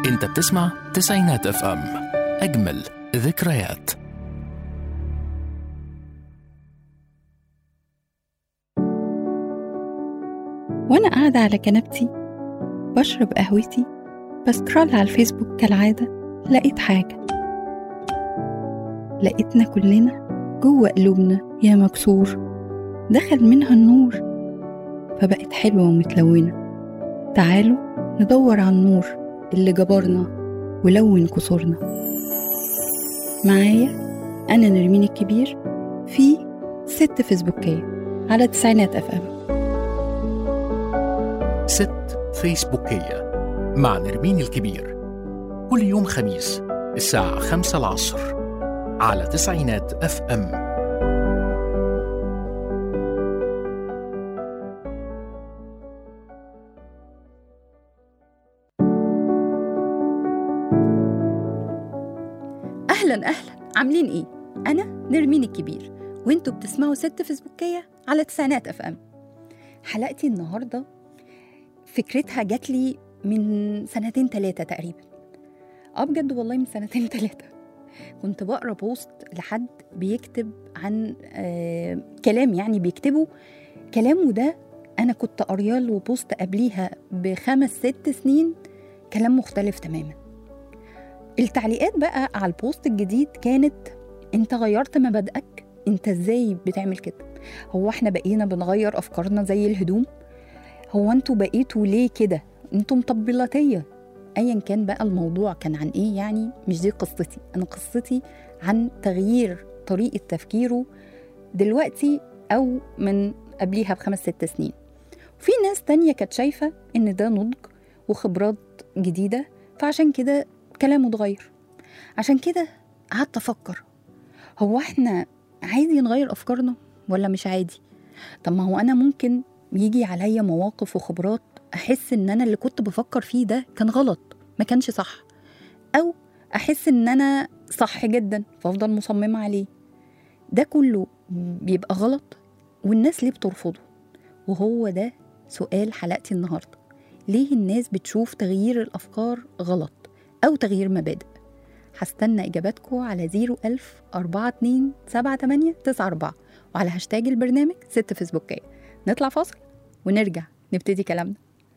انت بتسمع تسعينات اف ام اجمل ذكريات وأنا قاعدة على كنبتي بشرب قهوتي بسكرول على الفيسبوك كالعادة لقيت حاجة لقيتنا كلنا جوه قلوبنا يا مكسور دخل منها النور فبقت حلوة ومتلونة تعالوا ندور على النور اللي جبرنا ولون كسورنا معايا أنا نرمين الكبير في ست فيسبوكية على تسعينات أف أم ست فيسبوكية مع نرمين الكبير كل يوم خميس الساعة خمسة العصر على تسعينات اف ام اهلا اهلا عاملين ايه انا نرمين الكبير وانتوا بتسمعوا ست فيسبوكيه على تسعينات اف ام حلقتي النهارده فكرتها جات لي من سنتين ثلاثه تقريبا اه بجد والله من سنتين ثلاثه كنت بقرا بوست لحد بيكتب عن آه كلام يعني بيكتبه كلامه ده انا كنت قارياه له بوست قبليها بخمس ست سنين كلام مختلف تماما التعليقات بقى على البوست الجديد كانت انت غيرت مبادئك انت ازاي بتعمل كده هو احنا بقينا بنغير افكارنا زي الهدوم هو انتوا بقيتوا ليه كده انتوا مطبلاتيه ايا كان بقى الموضوع كان عن ايه يعني مش دي قصتي انا قصتي عن تغيير طريقه تفكيره دلوقتي او من قبليها بخمس ست سنين وفي ناس تانية كانت شايفة إن ده نضج وخبرات جديدة فعشان كده كلامه اتغير عشان كده قعدت افكر هو احنا عادي نغير افكارنا ولا مش عادي طب ما هو انا ممكن يجي عليا مواقف وخبرات احس ان انا اللي كنت بفكر فيه ده كان غلط ما كانش صح او احس ان انا صح جدا فافضل مصممه عليه ده كله بيبقى غلط والناس ليه بترفضه وهو ده سؤال حلقتي النهارده ليه الناس بتشوف تغيير الافكار غلط أو تغيير مبادئ هستنى إجاباتكم على 01000 42 78 94 وعلى هاشتاج البرنامج ست فيسبوكية نطلع فاصل ونرجع نبتدي كلامنا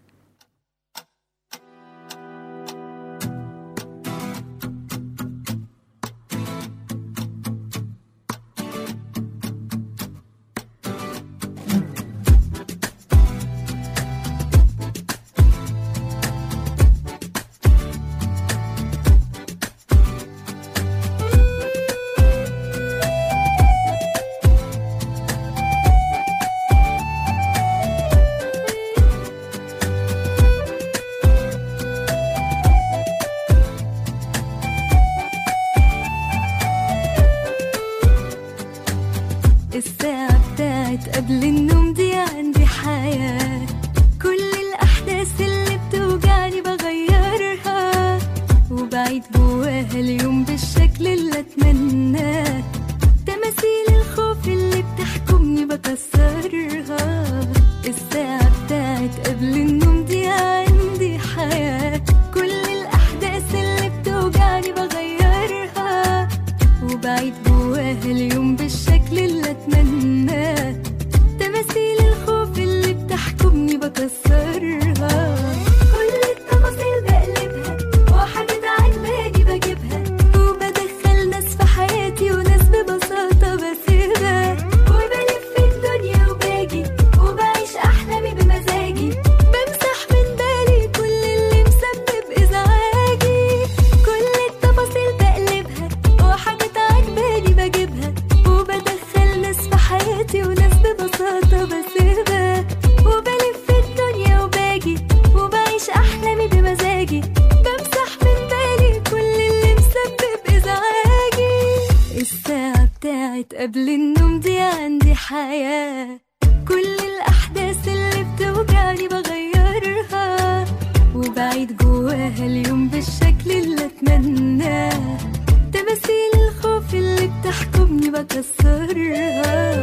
الساعة بتاعت قبل النوم دي عندي حياة كل الأحداث اللي بتوجعني بغيرها وبعيد جواها اليوم بالشكل اللي أتمناه تماثيل الخوف اللي بتحكمني بكسرها الساعة بتاعت قبل النوم دي عندي حياة كل الأحداث اللي بتوجعني بغيرها وبعيد جواها اليوم بالشكل اللي اتمناه تماثيل الخوف اللي بتحكمني بكسرها كل التفاصيل بقلبها وحاجات عجباني بجيبها وبدخل ناس في حياتي وناس ببساطة بسيبها وبلف الدنيا وباجي وبعيش أحلامي بمزاجي بمسح من بالي كل اللي مسبب إزعاجي كل التفاصيل بقلبها وحاجات عجباني بجيبها وبدخل ناس في حياتي وناس ببساطة بسيبها وبلف الدنيا وباجي وبعيش أحلامي بمزاجي بمسح من بالي كل اللي مسبب إزعاجي الساعة بتاعت قبل النوم دي عندي حياة كل الأحداث اللي بتوجعني بغيرها وبعيد جواها اليوم بالشكل اللي أتمناه تماثيل الخوف اللي بتحكمني بكسرها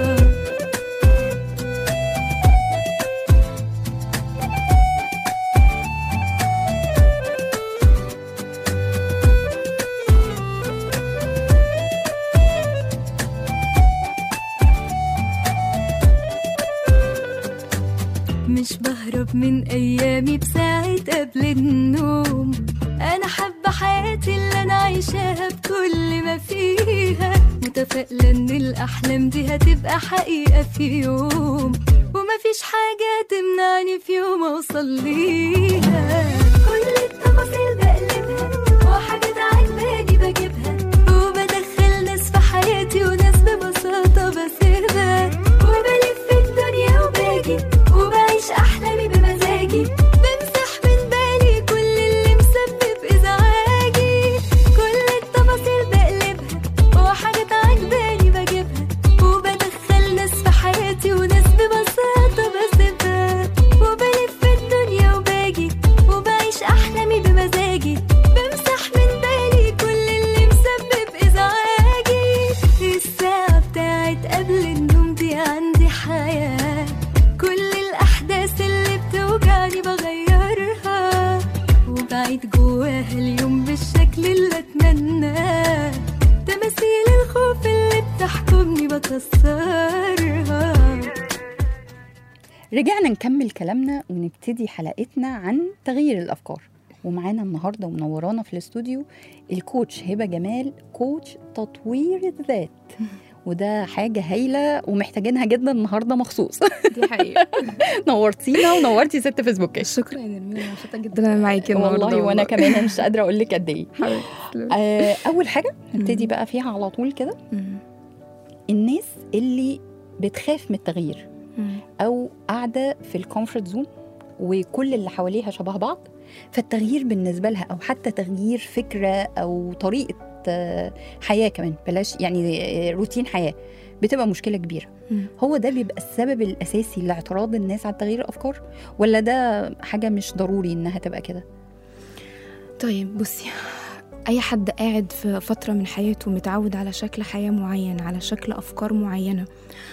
مش بهرب من ايامي بساعة قبل النوم انا حابة حياتي اللي انا عايشاها بكل ما فيها متفائلة ان الاحلام دي هتبقى حقيقة في يوم ومفيش حاجة تمنعني في يوم اوصل ليها كل التفاصيل بقلبها وحاجات عجباني بجيبها وبدخل ناس في حياتي وناس ببساطة بسيبها وبلف الدنيا وباجي وبعيش أحلامي بمزاجي بمسح من بالي كل اللي مسبب إزعاجي كل التفاصيل بقلبها وحاجات عجباني بجيبها وبدخل ناس في حياتي وناس ببساطة بسيبها وبلف الدنيا وباجي وبعيش أحلامي بمزاجي بمسح من بالي كل اللي مسبب إزعاجي الساعة بتاعت قبل النوم دي عندي حياة كل الأحداث اللي بتوجعني بغيرها وبعيد جواها اليوم بالشكل اللي أتمناه تماثيل الخوف اللي بتحكمني بكسرها رجعنا نكمل كلامنا ونبتدي حلقتنا عن تغيير الافكار ومعانا النهارده ومنورانا في الاستوديو الكوتش هبه جمال كوتش تطوير الذات وده حاجه هايله ومحتاجينها جدا النهارده مخصوص دي حقيقة نورتينا ونورتي ست فيسبوك شكرا يا نرمين أنا مبسوطة جدا أنا معاكي النهاردة والله وانا كمان أنا مش قادره اقول لك قد ايه حبيبتي تسلمي. آه، اول حاجه نبتدي مم. بقى فيها على طول كده مم. الناس اللي بتخاف من التغيير مم. او قاعده في الكومفورت زون وكل اللي حواليها شبه بعض فالتغيير بالنسبه لها او حتى تغيير فكره او طريقه آه، حياه كمان بلاش يعني آه، روتين حياه بتبقى مشكله كبيره مم. هو ده بيبقى السبب الاساسي لاعتراض الناس على تغيير الافكار ولا ده حاجه مش ضروري انها تبقى كده طيب بصي أي حد قاعد في فترة من حياته متعود على شكل حياة معين على شكل أفكار معينة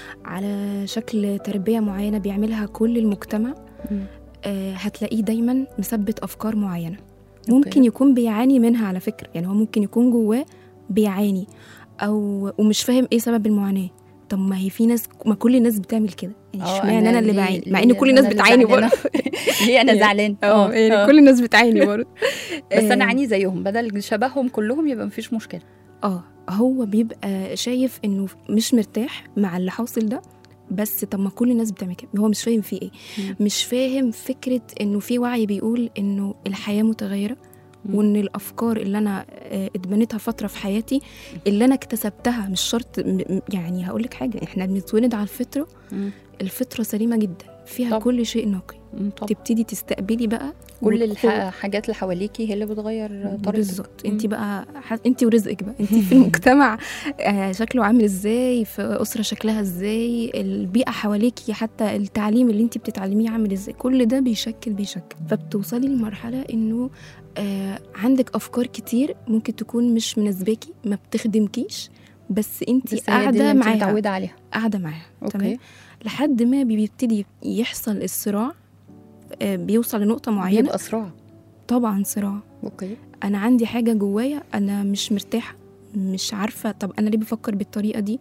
على شكل تربية معينة بيعملها كل المجتمع آه، هتلاقيه دايما مثبت أفكار معينة ممكن أوكي. يكون بيعاني منها على فكرة يعني هو ممكن يكون جواه بيعاني أو ومش فاهم إيه سبب المعاناة طب ما هي في ناس ما كل الناس بتعمل كده يعني آه، اشمعنى انا اللي ليه- بعاني مع ليه ان كل أنا الناس اللي بتعاني زعلانة؟ برضه ليه انا يعني- زعلان اه يعني آه. كل الناس بتعاني برضه بس انا آه، اعاني زيهم بدل شبههم كلهم يبقى مفيش مشكله اه هو بيبقى شايف انه مش مرتاح مع اللي حاصل ده بس طب ما كل الناس بتعمل كده هو مش فاهم فيه ايه مم. مش فاهم فكره انه في وعي بيقول انه الحياه متغيره مم. وان الافكار اللي انا آه، اتبنيتها فتره في حياتي اللي انا اكتسبتها مش شرط م- م- يعني هقول لك حاجه احنا بنتولد على الفطره الفطره سليمه جدا فيها طبعا. طب. كل شيء نقي مم، طبعا تبتدي تستقبلي بقى كل والقوة- الحاجات اللي حواليكي هي اللي بتغير طريقتك بالظبط انت مم. بقى ح... انت ورزقك بقى انت في المجتمع آه، شكله عامل ازاي في اسره شكلها ازاي البيئه حواليكي حتى التعليم اللي انت بتتعلميه عامل ازاي كل ده بيشكل بيشكل فبتوصلي لمرحله انه آه عندك افكار كتير ممكن تكون مش مناسباكي ما بتخدمكيش بس انت بس هي دي اللي قاعده انت معاها متعوده عليها قاعده معاها تمام اوكي لحد ما بيبتدي يحصل الصراع آه بيوصل لنقطه معينه بيبقى صراع طبعا صراع اوكي انا عندي حاجه جوايا انا مش مرتاحه مش عارفه طب انا ليه بفكر بالطريقه دي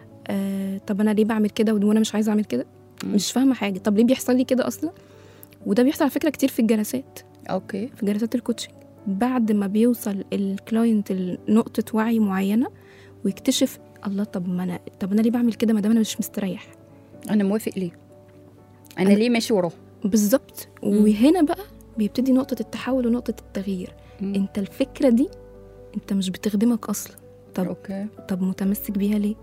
آه طب انا ليه بعمل كده وانا مش عايزه اعمل كده مم. مش فاهمه حاجه طب ليه بيحصل لي كده اصلا وده بيحصل على فكره كتير في الجلسات اوكي في جلسات الكوتشنج بعد ما بيوصل الكلاينت لنقطه وعي معينه ويكتشف الله طب ما انا طب انا ليه بعمل كده ما دام انا مش مستريح انا موافق ليه انا أنا- ليه ماشي وراه بالظبط مم. وهنا بقى بيبتدي نقطه التحول ونقطه التغيير مم. انت الفكره دي انت مش بتخدمك اصلا طب اوكي طب متمسك بيها ليه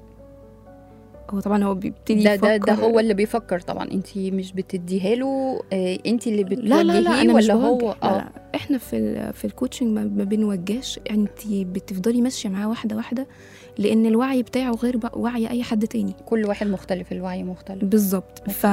هو طبعا هو بيبتدي ده ده ده يفكر- هو اللي بيفكر طبعا انت مش بتديها له آه انت اللي لا لا لا بتوجهيه انا مش ولا بوجه هو لا اه لا. احنا في ال في الكوتشنج ما ما بنوجهش انت بتفضلي ماشيه معاه واحده واحده لان الوعي بتاعه غير بقى وعي اي حد تاني كل واحد مختلف الوعي مختلف بالظبط ف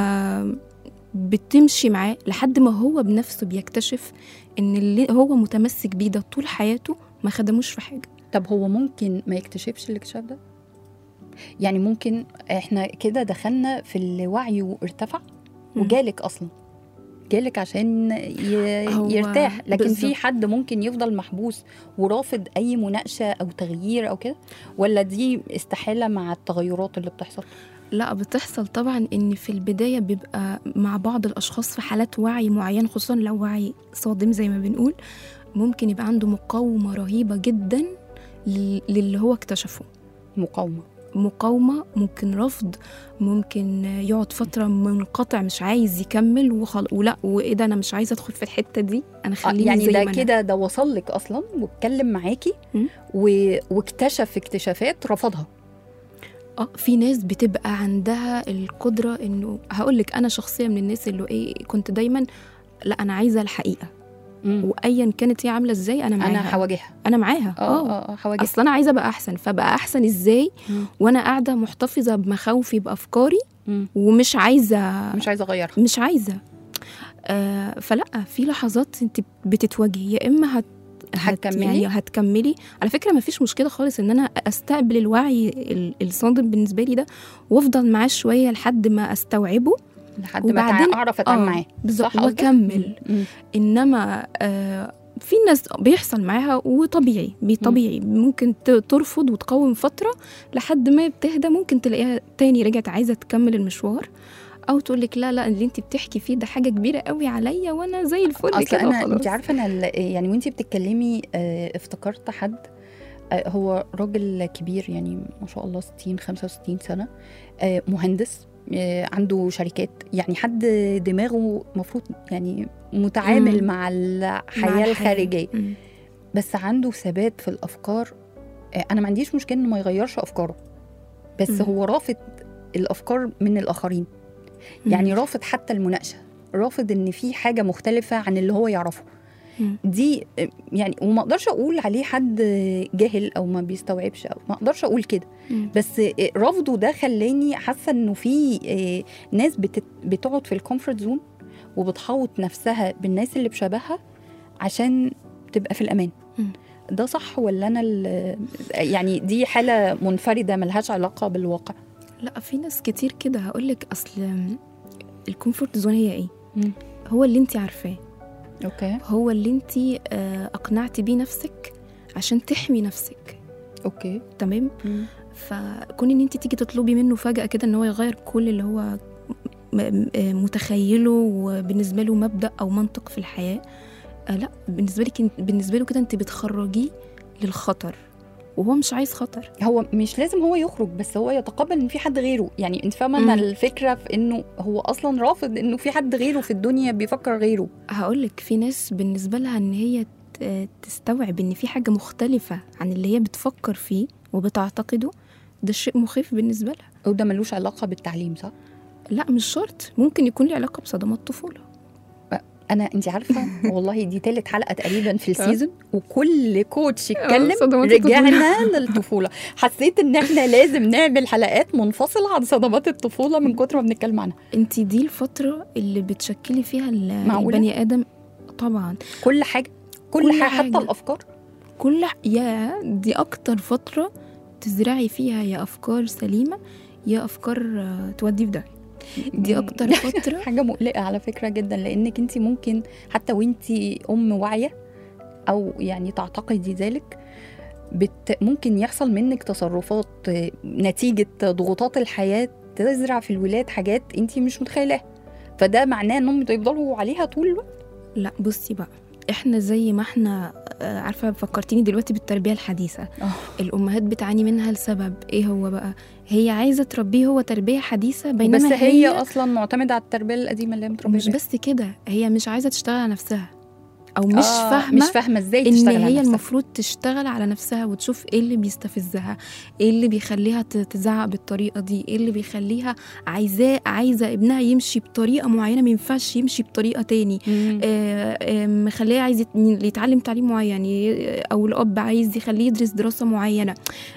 بتمشي معاه لحد ما هو بنفسه بيكتشف ان اللي هو متمسك بيه ده طول حياته ما خدموش في حاجه طب هو ممكن ما يكتشفش الاكتشاف ده يعني ممكن احنا كده دخلنا في الوعي وارتفع مم. وجالك اصلا جالك عشان ي... هو يرتاح لكن في بالظبط. حد ممكن يفضل محبوس ورافض اي مناقشه او تغيير او كده ولا دي استحاله مع التغيرات اللي بتحصل لا بتحصل طبعا ان في البدايه بيبقى مع بعض الاشخاص في حالات وعي معين خصوصا لو وعي صادم زي ما بنقول ممكن يبقى عنده مقاومه رهيبه جدا لل- للي هو اكتشفه مقاومه مقاومه ممكن رفض ممكن يقعد فتره منقطع مش عايز يكمل وخل... ولا وايه ده انا مش عايزه ادخل في الحته دي انا آه، خليني يعني زي ده ما أنا. كده ده وصل لك اصلا واتكلم معاكي مم. و... واكتشف اكتشافات رفضها اه في ناس بتبقى عندها القدره انه هقول لك انا شخصيه من الناس اللي ايه كنت دايما لا انا عايزه الحقيقه وايا كانت هي عامله ازاي انا معاها انا هواجهها انا معاها اه اه اه اه هواجهها اصل انا عايزه ابقى احسن فبقى احسن ازاي مم. وانا قاعده محتفظه بمخاوفي بافكاري مم. ومش عايزه مش عايزه اغيرها مش عايزه آه فلا في لحظات انت بتتواجهي يا اما هت هت- هتكملي؟ يعني هتكملي على فكره ما فيش مشكله خالص ان انا استقبل الوعي ال- الصادم بالنسبه لي ده وافضل معاه شويه لحد ما استوعبه لحد ما وبعدين- تع- اعرف اتعامل معاه بالظبط صح قصدك؟ واكمل مم. انما آه في ناس بيحصل معاها وطبيعي طبيعي ممكن ت- ترفض وتقاوم فتره لحد ما بتهدى ممكن تلاقيها تاني رجعت عايزه تكمل المشوار او تقول لك لا لا اللي انت بتحكي فيه ده حاجه كبيره قوي عليا وانا زي الفل اصل كده انا وخلاص. انت عارفه انا ال- يعني وانت بتتكلمي آه، افتكرت حد آه، هو راجل كبير يعني ما شاء الله 60 65 سنه آه، مهندس آه، عنده شركات يعني حد دماغه المفروض يعني متعامل مم. مع مع الحياه الخارجيه مم. بس عنده ثبات في الافكار آه، انا ما عنديش مشكله انه ما يغيرش افكاره بس مم. هو رافض الافكار من الاخرين يعني رافض حتى المناقشه رافض ان في حاجه مختلفه عن اللي هو يعرفه مم. دي آه، يعني وما اقدرش اقول عليه حد جاهل او ما بيستوعبش او ما اقدرش اقول كده مم. بس آه، رفضه ده خلاني حاسه انه في آه، ناس بتت- بتقعد في الكومفورت زون وبتحوط نفسها بالناس اللي بشبهها عشان تبقى في الامان مم. ده صح ولا انا ال- يعني دي حاله منفرده ملهاش علاقه بالواقع لا في ناس كتير كده هقول لك اصل الكومفورت زون هي ايه مم. هو اللي انت عارفاه اوكي هو اللي انت اقنعتي بيه نفسك عشان تحمي نفسك اوكي تمام مم. فكون ان انت تيجي تطلبي منه فجأة كده ان هو يغير كل اللي هو م- م- آه متخيله وبالنسبة له مبدأ او منطق في الحياة آه لا بالنسبة لك انت- بالنسبة له كده انت بتخرجيه للخطر وهو مش عايز خطر هو مش لازم هو يخرج بس هو يتقبل ان في حد غيره يعني انت فاهمه مم. ان الفكره في انه هو اصلا رافض انه في حد غيره في الدنيا بيفكر غيره هقول لك في ناس بالنسبة لها ان هي ت- تستوعب ان في حاجة مختلفة عن اللي هي بتفكر فيه وبتعتقده ده شيء مخيف بالنسبة لها وده ملوش علاقه بالتعليم صح لا مش شرط ممكن يكون له علاقة بصدمات طفولة انا انت عارفه والله دي تالت حلقه تقريبا في السيزون وكل كوتش اتكلم صدمات رجعنا للطفوله حسيت ان احنا لازم نعمل حلقات منفصله عن صدمات الطفوله من كتر ما بنتكلم عنها انت دي الفترة اللي بتشكلي فيها ال- معقولة؟ البني آدم طبعا كل حاجه كل, كل حاجه حتى حاجة. الافكار كل ح- يا دي أكتر فترة تزرعي فيها يا أفكار سليمة يا أفكار آه، تودي في ده دي أكتر فترة حاجه مقلقه على فكره جدا لانك انت ممكن حتى وانت ام واعيه او يعني تعتقدي ذلك بت ممكن يحصل منك تصرفات آه، نتيجه ضغوطات الحياه تزرع في الولاد حاجات انت مش متخيلاها فده معناه انهم يفضلوا عليها طول الوقت لا بصي بقى احنا زي ما احنا آه، عارفة فكرتيني دلوقتي بالتربية الحديثة اه الأمهات بتعاني منها لسبب ايه هو بقى هي عايزة تربيه هو تربية حديثة بينما بس هي, اصلا معتمده على التربيه القديمه اللي هي متربيه مش بيها. بس كده هي مش عايزة تشتغل على نفسها أو مش آه، فاهمة مش فاهمه ازاي ان تشتغل على هي نفسها. المفروض تشتغل على نفسها وتشوف ايه اللي بيستفزها ايه اللي بيخليها ت- تزعق بالطريقه دي ايه اللي بيخليها عايزاه عايزه ابنها يمشي بطريقه معينه ما ينفعش يمشي بطريقه تاني مم. آه، آه، مخليه عايز يت- يتعلم تعليم معين ي- او الاب عايز يخليه يدرس دراسه معينه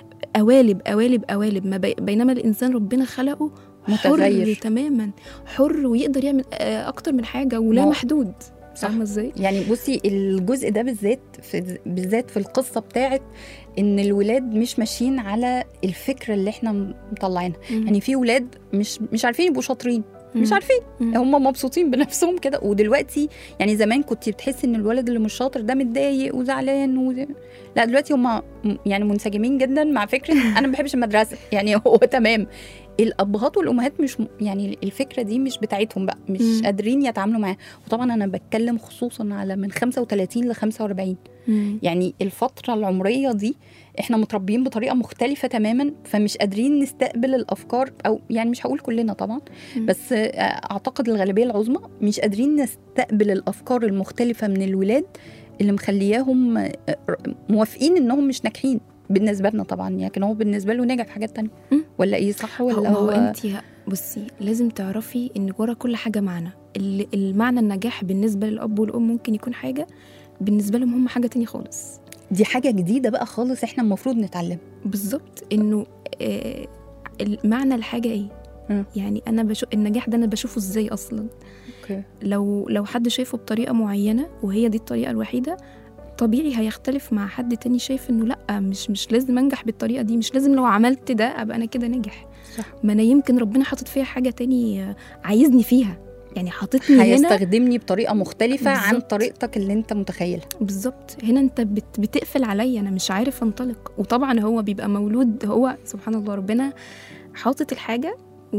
قوالب قوالب قوالب ما بي- بينما الانسان ربنا خلقه حر متغير. تماما حر ويقدر يعمل آه، اكتر من حاجه ولا ما هو- محدود صح. فاهمه ازاي يعني بصي الجزء ده بالذات في بالذات في القصه بتاعت ان الولاد مش ماشيين على الفكره اللي احنا مطلعينها يعني في ولاد مش مش عارفين يبقوا شاطرين مش مم. عارفين مم. هم مبسوطين بنفسهم كده ودلوقتي يعني زمان كنت بتحسي ان الولد اللي مش شاطر ده متضايق وزعلان و... لا دلوقتي هم يعني منسجمين جدا مع فكره انا ما بحبش المدرسه يعني هو تمام الابهات والامهات مش م- يعني الفكره دي مش بتاعتهم بقى مش مم. قادرين يتعاملوا معاها وطبعا انا بتكلم خصوصا على من 35 ل 45 مم. يعني الفتره العمريه دي احنا متربيين بطريقه مختلفه تماما فمش قادرين نستقبل الافكار او يعني مش هقول كلنا طبعا مم. بس آه، اعتقد الغالبيه العظمى مش قادرين نستقبل الافكار المختلفه من الولاد اللي مخلياهم آه، موافقين انهم مش ناجحين بالنسبه لنا طبعا لكن هو بالنسبه له نجح في حاجات تانية مم. ولا ايه صح هو, ولا هو هو انت بصي لازم تعرفي ان ورا كل حاجه معنى ال- المعنى النجاح بالنسبه للاب والام ممكن يكون حاجه بالنسبه لهم هم حاجه تانية خالص دي حاجه جديده بقى خالص احنا المفروض نتعلم بالظبط انه آه معنى الحاجه ايه مم. يعني انا بشوف النجاح ده انا بشوفه ازاي اصلا اوكي لو لو حد شايفه بطريقه معينه وهي دي الطريقه الوحيده طبيعي هيختلف مع حد تاني شايف انه لا مش مش لازم انجح بالطريقه دي مش لازم لو عملت ده ابقى انا كده ناجح صح. ما انا يمكن ربنا حاطط فيها حاجه تاني آه، عايزني فيها يعني حاططني هنا هيستخدمني بطريقه مختلفه عن بالظبط. طريقتك اللي انت متخيلها بالظبط هنا انت بت بتقفل عليا انا مش عارف انطلق وطبعا هو بيبقى مولود هو سبحان الله ربنا حاطط الحاجه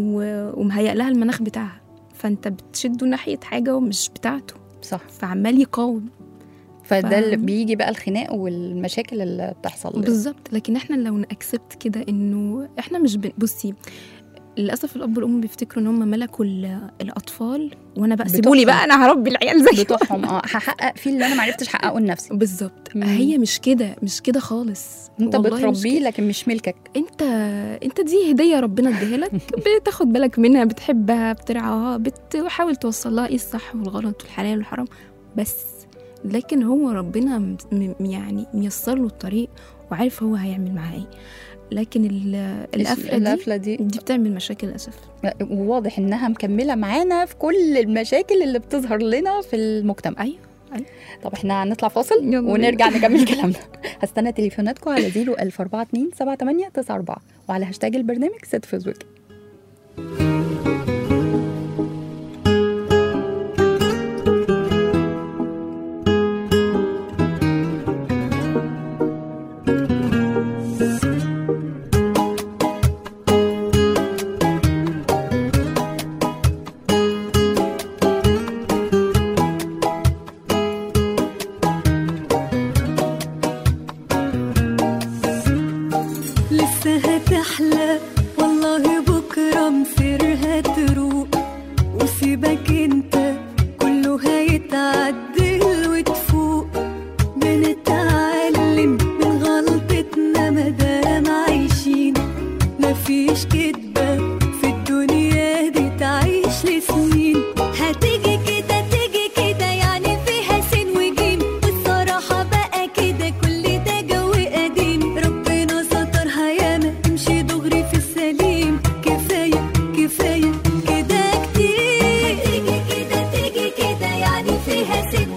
و- ومهيأ لها المناخ بتاعها فانت بتشده ناحيه حاجه ومش بتاعته صح فعمال يقاوم فده ف- اللي بيجي بقى الخناق والمشاكل اللي بتحصل بالظبط لكن احنا لو نأكسبت كده انه احنا مش بن... بصي للاسف الاب والام بيفتكروا ان هم ملكوا ال- الاطفال وانا بقى سيبولي بتوعهم. بقى انا هربي العيال زي بتوعهم اه هحقق فيه اللي انا ما عرفتش احققه لنفسي بالظبط مم. هي مش كده مش كده خالص انت والله مش بتربيه كده. لكن مش ملكك انت انت دي هديه ربنا اديها لك بتاخد بالك منها بتحبها بترعاها بتحاول توصل لها ايه الصح والغلط والحلال والحرام بس لكن هو ربنا م- م- يعني ميسر له الطريق وعارف هو هيعمل معاه ايه لكن ال- القفله دي القفله دي دي بتعمل مشاكل للاسف وواضح انها مكمله معانا في كل المشاكل اللي بتظهر لنا في المجتمع ايوه طب احنا هنطلع فاصل يلا بينا. ونرجع نكمل كلامنا هستنى تليفوناتكم على 01042 7894 وعلى هاشتاج البرنامج ست فيسبوك لسه هتحلى والله بكرة مصيرها تروق وسيبك انت كله هيتعدل وتفوق بنتعلم من غلطتنا مادام عايشين مفيش كدبة في الدنيا دي تعيش لسنين هتيجي كده تيجي كده يعني فيها سين وجيم والصراحة بقى كده كل ده جو قديم ربنا سترها ياما امشي دغري في السليم كفاية كفاية كده كتير هتيجي كده تيجي كده يعني فيها سين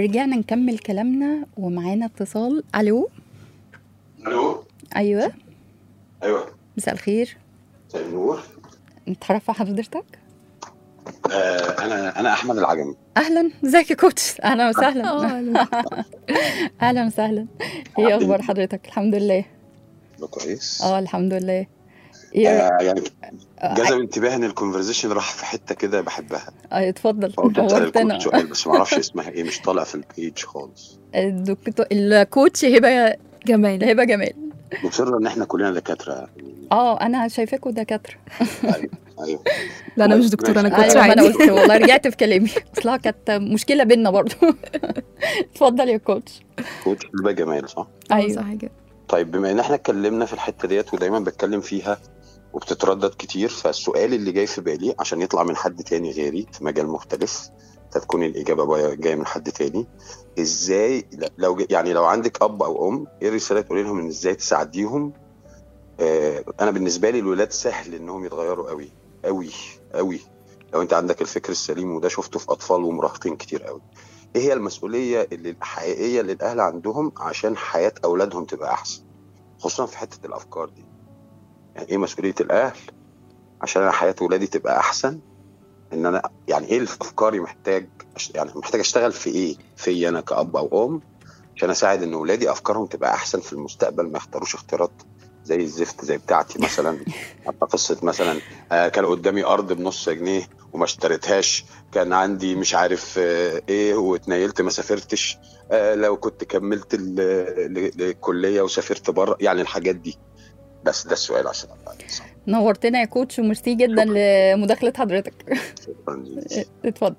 ورجعنا نكمل كلامنا ومعانا اتصال الو الو ايوه ايوه مساء الخير مساء النور نتعرف على حضرتك آه انا انا احمد العجمي اهلا ازيك يا كوتش اهلا وسهلا اه اهلا وسهلا ايه اخبار حضرتك الحمد لله ده كويس اه الحمد لله ايه آه يعني آه، جذب انتباهي ان الكونفرزيشن راح في حته كده بحبها آه، اتفضل فقلت اسال نورتنا الكوتش سؤال بس ما اعرفش اسمها ايه مش طالع في البيج خالص الدكتور الكوتش هبه جمال هبه جمال مصر ان احنا كلنا دكاتره اه انا شايفاكوا دكاتره ايوه ايوه لا انا مش دكتور انا كنت ايوه ما انا عادي قلت والله رجعت في كلامي اصلها كانت مشكله بينا برضو اتفضل يا كوتش كوتش بقى جمال صح ايوه ايوه صح كده طيب بما ان احنا اتكلمنا في الحته ديت ودايما بتكلم فيها وبتتردد كتير فالسؤال اللي جاي في بالي عشان يطلع من حد تاني غيري في مجال مختلف فتكون الاجابه بقى جايه من حد تاني ازاي لو يعني لو عندك اب او ام ايه الرساله تقولي لهم ان ازاي تساعديهم آه انا بالنسبه لي الولاد سهل انهم يتغيروا قوي قوي قوي لو انت عندك الفكر السليم وده شفته في اطفال ومراهقين كتير قوي ايه هي المسؤوليه اللي الحقيقيه اللي الاهل عندهم عشان حياه اولادهم تبقى احسن خصوصا في حته الافكار دي يعني ايه مسؤوليه الاهل عشان انا حياه ولادي تبقى احسن ان انا يعني ايه اللي في افكاري محتاج أش- يعني محتاج اشتغل في ايه في انا كاب او ام عشان اساعد ان ولادي افكارهم تبقى احسن في المستقبل ما يختاروش اختيارات زي الزفت زي بتاعتي مثلا حتى قصه مثلا آه كان قدامي ارض بنص جنيه وما اشتريتهاش كان عندي مش عارف آه ايه واتنيلت ما سافرتش آه لو كنت كملت ال- ل- للكليه وسافرت بره يعني الحاجات دي بس ده السؤال عشان أبقى صح. نورتنا يا كوتش وميرسي جدا لمداخله حضرتك شكرا ليك. اتفضل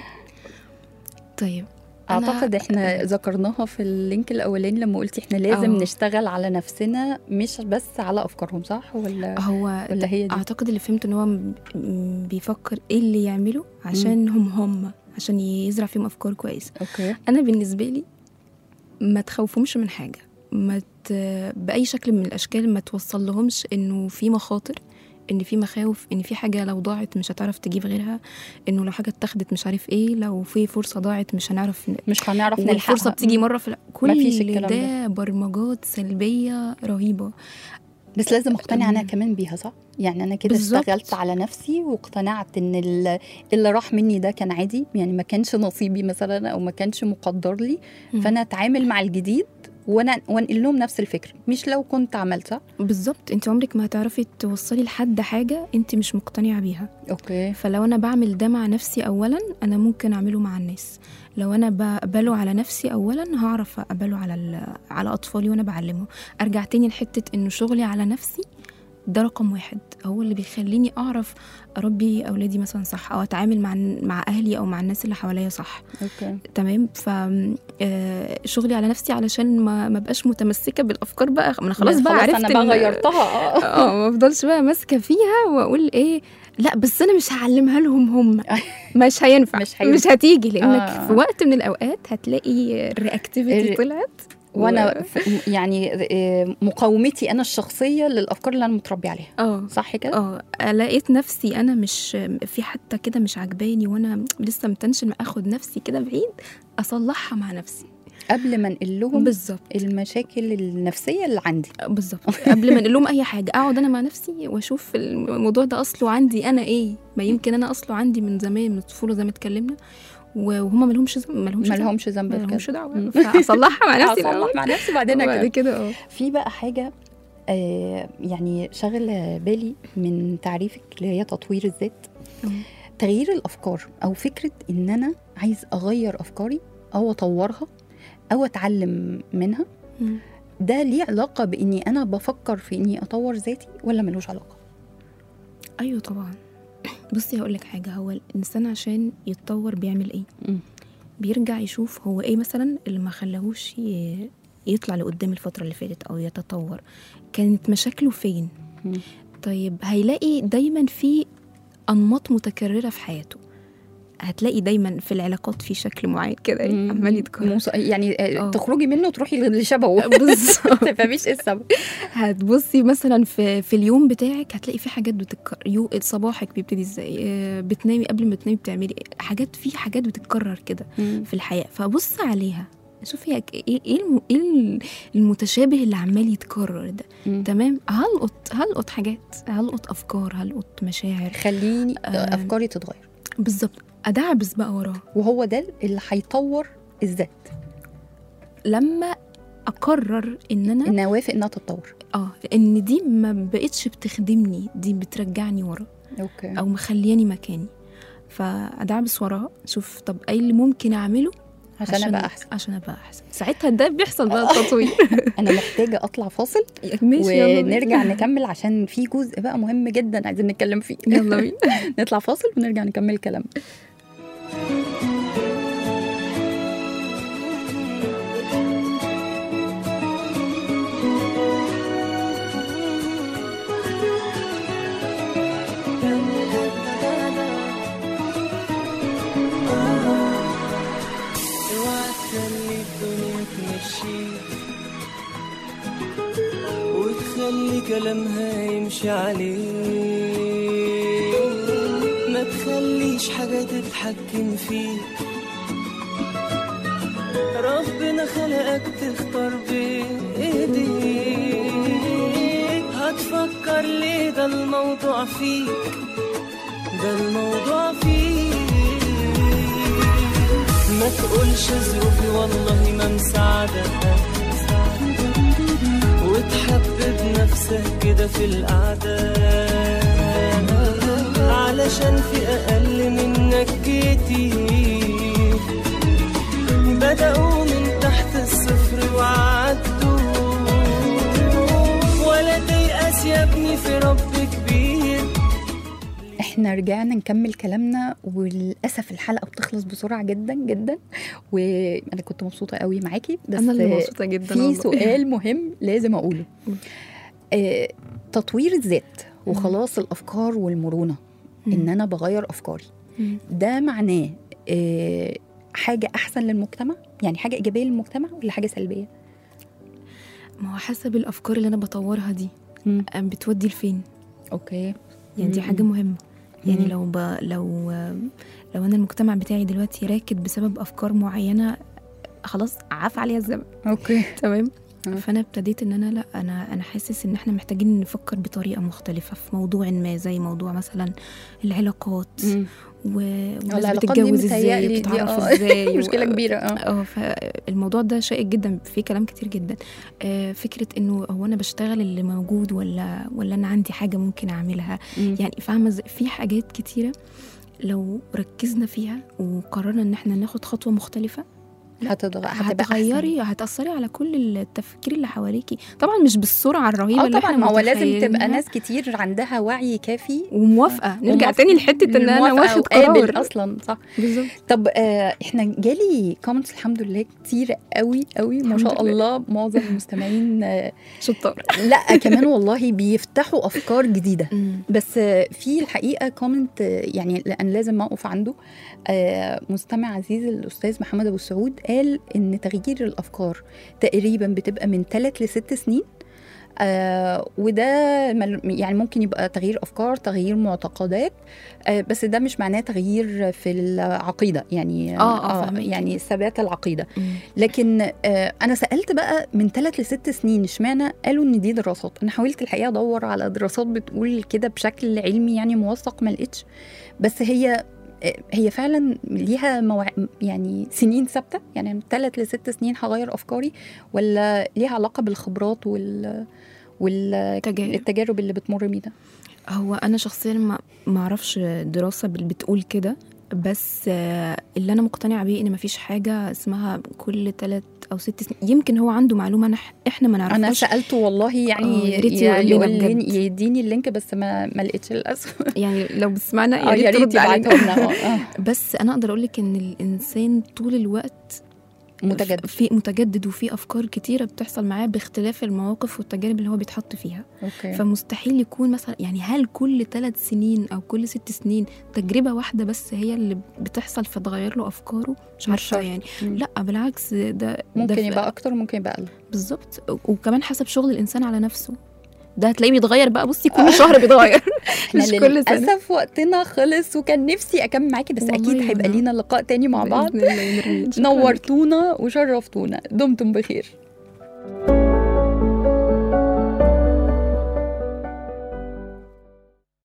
طيب أنا- اعتقد احنا ذكرناها في اللينك الاولاني لما قلتي احنا لازم آه. نشتغل على نفسنا مش بس على افكارهم صح ولا هو ولا هي دي اعتقد اللي فهمت ان هو م- م- بيفكر ايه اللي يعمله عشان هم هم عشان يزرع فيهم افكار كويسه اوكي انا بالنسبه لي ما تخوفهمش من حاجه ما ت... باي شكل من الاشكال ما توصل لهمش انه في مخاطر ان في مخاوف ان في حاجه لو ضاعت مش هتعرف تجيب غيرها انه لو حاجه اتاخدت مش عارف ايه لو في فرصه ضاعت مش هنعرف ن... مش هنعرف والفرصه نلحقها بتيجي مره في الع- كل مفيش الكلام ده برمجات سلبيه رهيبه بس لازم اقتنع انا أم. كمان بيها صح يعني انا كده بالظبط. اشتغلت على نفسي واقتنعت ان ال- اللي راح مني ده كان عادي يعني ما كانش نصيبي مثلا او ما كانش مقدر لي مم. فانا اتعامل مع الجديد وانا وانقل لهم نفس الفكره مش لو كنت عملت صح بالظبط انت عمرك ما هتعرفي توصلي لحد حاجه انت مش مقتنعه بيها اوكي فلو انا بعمل ده مع نفسي اولا انا ممكن اعمله مع الناس لو انا بقبله على نفسي اولا هعرف اقبله على ال- على اطفالي وانا بعلمه ارجع تاني لحته انه شغلي على نفسي ده رقم واحد هو اللي بيخليني اعرف اربي اولادي مثلا صح او اتعامل مع مع اهلي او مع الناس اللي حواليا صح اوكي تمام ف آه، شغلي على نفسي علشان ما ما بقاش متمسكه بالافكار بقى ما انا خلاص بقى عرفت انا بقى إن- غيرتها اه اه ما افضلش بقى ماسكه فيها واقول ايه لا بس انا مش هعلمها لهم هم مش هينفع مش مش, هينفع. مش هتيجي لانك آه. آه. في وقت من الاوقات هتلاقي الرياكتيفيتي الر- طلعت وانا ف- يعني آه، مقاومتي انا الشخصيه للافكار اللي انا متربي عليها اه صح كده اه لقيت نفسي انا مش في حتى كده مش عجباني وانا لسه متنشن اخد نفسي كده بعيد اصلحها مع نفسي قبل ما انقل لهم بالظبط المشاكل النفسيه اللي عندي بالظبط قبل ما نقول لهم اي حاجه اقعد انا مع نفسي واشوف الموضوع ده اصله عندي انا ايه ما يمكن انا اصله عندي من زمان من الطفوله زي ما اتكلمنا وهم ما لهمش ما لهمش ما لهمش ذنب ما في لهمش كده دعوه مم. فاصلحها مع نفسي الأول. اصلح مع نفسي وبعدين وبعد أكمل. كده اه في بقى حاجه آه يعني شغله بالي من تعريفك اللي هي تطوير الذات مم. تغيير الافكار او فكره ان انا عايز اغير افكاري او اطورها او اتعلم منها مم. ده ليه علاقه باني انا بفكر في اني اطور ذاتي ولا ملوش علاقه ايوه طبعا بصي هقول لك حاجه هو الانسان عشان يتطور بيعمل ايه مم. بيرجع يشوف هو ايه مثلا اللي ما خلاهوش ي- يطلع لقدام الفتره اللي فاتت او يتطور كانت مشاكله فين مم. طيب هيلاقي دايما في انماط متكرره في حياته هتلاقي دايما في العلاقات في شكل معين كده مم. عمال يتكرر موس- يعني آه، آه. تخرجي منه وتروحي اللي شبهه بالظبط ما تفهميش ايه السبب هتبصي مثلا في في اليوم بتاعك هتلاقي في حاجات بتتكرر يو صباحك بيبتدي ازاي آه، بتنامي قبل ما تنامي بتعملي إيه؟ حاجات في حاجات بتتكرر كده في الحياه فبص عليها شوفي هك- ايه ايه الم- إيه المتشابه اللي عمال يتكرر ده مم. تمام هلقط هلقط حاجات هلقط افكار هلقط مشاعر خليني آه. افكاري تتغير بالظبط ادعبس بقى وراه وهو ده اللي هيطور الذات لما اقرر ان انا ان اوافق انها تتطور اه ان دي ما بقتش بتخدمني دي بترجعني ورا اوكي او مخلياني مكاني فادعبس وراها شوف طب ايه اللي ممكن اعمله عشان ابقى احسن عشان ابقى احسن ساعتها ده بيحصل بقى التطوير انا محتاجه اطلع فاصل ماشي يلا بينا. ونرجع نكمل عشان في جزء بقى مهم جدا عايزين نتكلم فيه يلا بينا نطلع فاصل ونرجع نكمل كلامنا اوعى تخلي الدنيا تمشيك وتخلي كلامها يمشي عليك ما تخليش حاجة تتحكم فيك ربنا خلقك تختار بإيديك هتفكر ليه ده الموضوع فيك ده الموضوع فيك ما تقولش ظروفي والله ما مساعدة وتحبب نفسك كده في القعدة علشان في أقل منك كتير بدأوا من تحت الصفر وعدوا ولا تيأس يا ابني في رب كبير احنا رجعنا نكمل كلامنا وللاسف الحلقه بتخلص بسرعه جدا جدا وانا كنت مبسوطه قوي معاكي بس انا اللي مبسوطه جدا في والله. سؤال مهم لازم اقوله قول. آه تطوير الذات وخلاص الافكار والمرونه ان انا بغير افكاري مم. ده معناه آه حاجه احسن للمجتمع يعني حاجه ايجابيه للمجتمع ولا حاجه سلبيه ما هو حسب الافكار اللي انا بطورها دي مم. أم بتودي لفين اوكي يعني دي مم. حاجه مهمه يعني مم. لو ب... لو لو انا المجتمع بتاعي دلوقتي راكد بسبب افكار معينه خلاص عاف عليها الزمن اوكي تمام مم. فانا ابتديت ان انا لا انا انا حاسس ان احنا محتاجين نفكر بطريقه مختلفه في موضوع ما زي موضوع مثلا العلاقات مم. و... والناس العلاقات دي بتتجوز ازاي متهيألي دي بتتعرف آه، ازاي مشكله و- كبيره اه اه فالموضوع ده شائك جدا في كلام كتير جدا آه فكره انه هو انا بشتغل اللي موجود ولا ولا انا عندي حاجه ممكن اعملها مم. يعني فاهمه إزاي؟ في حاجات كتيره لو ركزنا فيها وقررنا ان احنا ناخد خطوه مختلفه هتتغ... هتبقى أحسن. هتغيري هتأثري على كل التفكير اللي حواليكي طبعا مش بالسرعة الرهيبة اه اللي طبعا احنا ما هو لازم تبقى متخيلينها. ناس كتير عندها وعي كافي وموافقة نرجع وموافقة. تاني لحتة ان انا موافقة واخد وقابل قرار اصلا صح بالظبط طب آه احنا جالي كومنتس الحمد لله كتير قوي قوي ما الحمد شاء لله. الله معظم المستمعين آه شطار لا كمان والله بيفتحوا افكار جديده بس آه، في الحقيقه كومنت آه، يعني لان لازم اقف عنده آه، مستمع عزيز الاستاذ محمد ابو السعود قال ان تغيير الافكار تقريبا بتبقى من ثلاث لست سنين آه وده مل- يعني ممكن يبقى تغيير افكار تغيير معتقدات آه بس ده مش معناه تغيير في العقيده يعني آه، آه، فهماكي. يعني ثبات العقيده لكن آه انا سالت بقى من ثلاث لست سنين اشمعنى قالوا ان دي دراسات انا حاولت الحقيقه ادور على دراسات بتقول كده بشكل علمي يعني موثق ما لقيتش بس هي آه، هي فعلا ليها موع... يعني سنين ثابته يعني من ثلاث لست سنين هغير افكاري ولا ليها علاقه بالخبرات وال تجارب. والتجارب اللي بتمر بيه ده هو انا شخصيا ما ما اعرفش دراسة بال- بتقول كده بس آه، اللي انا مقتنعة بيه ان مفيش حاجة اسمها كل ثلاث او ست سنين يمكن هو عنده معلومة أنا احنا ما انا نعرفهاش سالته والله آه، يعني يا ريت يا- يقول يقول لنا لي بجد. يديني اللينك بس ما ما لقيتش للاسف يعني لو بتسمعنا اه يا ريت ترد علينا يبعته لنا اه آه. بس انا اقدر اقول لك ان الانسان طول الوقت متجدد في متجدد وفي افكار كتيره بتحصل معاه باختلاف المواقف والتجارب اللي هو بيتحط فيها اوكي فمستحيل يكون مثلا يعني هل كل ثلاث سنين او كل ست سنين تجربه واحده بس هي اللي بتحصل فتغير له افكاره مش مش عارفه شرط. يعني مم. لا بالعكس ده ده ممكن في- يبقى اكتر ممكن يبقى اقل بالظبط وكمان حسب شغل الانسان على نفسه ده هتلاقيه بيتغير بقى بصي كل شهر بيتغير احنا مش كل سنه للاسف وقتنا خلص وكان نفسي اكمل معاكي بس والله اكيد هيبقى أنا- لينا لقاء تاني مع بعض بإذن الله يا نرمين. شكراً لك. نورتونا وشرفتونا دمتم بخير